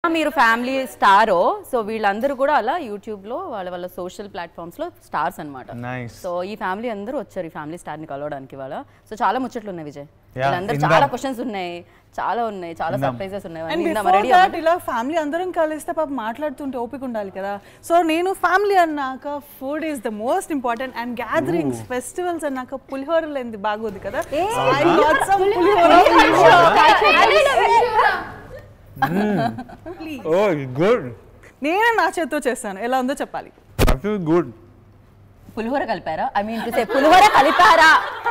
మీరు family స్టారో so వీళ్ళందరూ కూడా అలా యూట్యూబ్ లో వాళ్ళ వాళ్ళ సోషల్ ప్లాట్ఫామ్స్ లో స్టార్స్ అన్నమాట నైస్ సో ఈ ఫ్యామిలీ అందరూ వచ్చారు ఈ ఫ్యామిలీ స్టార్ ని కలవడానికి వాళ్ళ సో చాలా ముచ్చట్లు ఉన్నాయి విజయ్ Yeah, వీళ్ళందరూ ఇందాం. చాలా క్వశ్చన్స్ ఉన్నాయి చాలా ఉన్నాయి చాలా ఇందాం. సర్ప్రైజెస్ ఉన్నాయి అండ్ అన్నీ ఇందాం, బిఫోర్ ready దాట్ ఇలా ఫ్యామిలీ అందరం కలిస్తే పాప మాట్లాడుతుంటే ఓపిక ఉండాలి కదా సో నేను ఫ్యామిలీ అన్నాక food is the most important and gatherings festivals అన్నాక పులిహోర లేనిది బాగోదు కదా So I got some pulihora Please. Oh good నేనే నా చేత్తో చేస్తాను ఎలా ఉందో చెప్పాలి గుడ్ పులిహోర కలిపారా ఐ మీన్ టు సే పులిహోర కలిపారా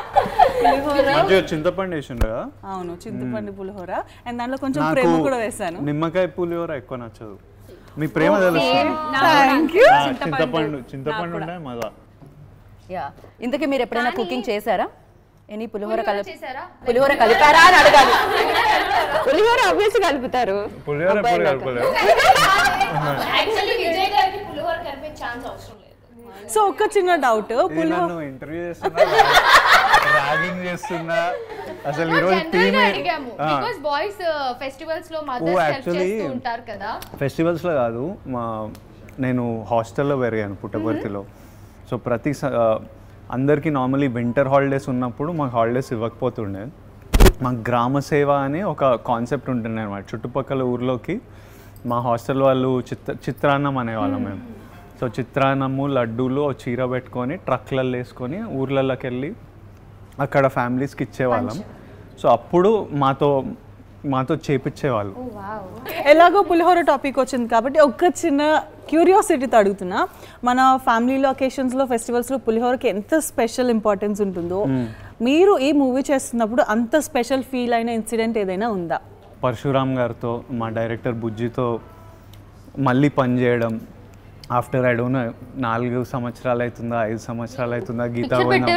మంచిగా చింతపండు వేసిండు కదా అవును చింతపండు పులిహోర అండ్ దాంట్లో కొంచెం నాకు ప్రేమ కూడా వేసాను నిమ్మకాయ పులిహోర ఎక్కువ నచ్చదు మీ ప్రేమ తెలుసు థ్యాంక్ యూ ఆ, చింతపండు చింతపండు ఉండే మజా యా ఇంతకీ మీరు ఎప్పుడైనా కుకింగ్ చేశారా ఎనీ పులిహోర కలి చేశారా? పులిహోర కలిపారా అని అడగాలి పులిహోర అభ్యసి కలుపుతారు పులిహోర ఎప్పుడు కలపలేదు యాక్చువల్లీ విజయ్ గారికి పులిహోర కలిపే ఛాన్స్ అవసరం లేదు సో ఒక్క చిన్న డౌట్ ఇది పులిహోర నన్ను ఇంటర్వ్యూ చేస్తున్నా ర్యాగింగ్ చేస్తున్నా అసలు ఈరోజు జనరల్ టీమ్ గా అడిగాము బికాస్ బాయ్స్ ఫెస్టివల్స్ లో మదర్స్ హెల్ప్ actually- చేస్తూ ఉంటారు కదా ఫెస్టివల్స్లో కాదు మా నేను హాస్టల్లో పెరిగాను పుట్టపర్తిలో సో ప్రతి స- ఆ, అందరికీ నార్మలీ వింటర్ హాలిడేస్ ఉన్నప్పుడు మాకు హాలిడేస్ ఇవ్వకపోతుండే మాకు గ్రామ సేవ అని ఒక కాన్సెప్ట్ ఉంటుండే అనమాట చుట్టుపక్కల ఊర్లోకి మా హాస్టల్ వాళ్ళు చిత్ర చిత్రాన్నం అనేవాళ్ళం మేము సో చిత్రాన్నము లడ్డూలు ఓ చీర పెట్టుకొని ట్రక్లలో వేసుకొని ఊర్లలోకి వెళ్ళి అక్కడ ఫ్యామిలీస్కి ఇచ్చేవాళ్ళం సో అప్పుడు మాతో మాతో చేపించేవాళ్ళు ఎలాగో పులిహోర టాపిక్ వచ్చింది కాబట్టి ఒక్క చిన్న క్యూరియాసిటీతో అడుగుతున్నా మన ఫ్యామిలీలో ఒకేషన్స్లో ఫెస్టివల్స్లో పులిహోరకి ఎంత స్పెషల్ ఇంపార్టెన్స్ ఉంటుందో మీరు ఈ మూవీ చేస్తున్నప్పుడు అంత స్పెషల్ ఫీల్ అయిన ఇన్సిడెంట్ ఏదైనా ఉందా పరశురామ్ గారితో మా డైరెక్టర్ బుజ్జితో మళ్ళీ పనిచేయడం ఆఫ్టర్ ఐ డోంట్ నాలుగు సంవత్సరాలు అవుతుందా ఐదు సంవత్సరాలు అవుతుందా గీతా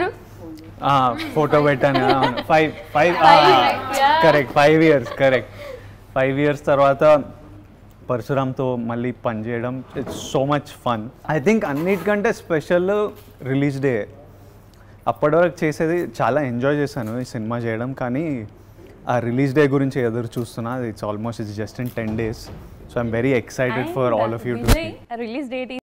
ఫోటో పెట్టాను five five correct five years correct five years తర్వాత పరశురామ్తో మళ్ళీ పనిచేయడం it's so much fun I think అన్నిటికంటే స్పెషల్ రిలీజ్ డే అప్పటి వరకు చేసేది చాలా ఎంజాయ్ చేశాను ఈ సినిమా చేయడం కానీ ఆ రిలీజ్ డే గురించి ఎదురు చూస్తున్నా it's almost it's just in ten days so I'm very excited for all of you to release date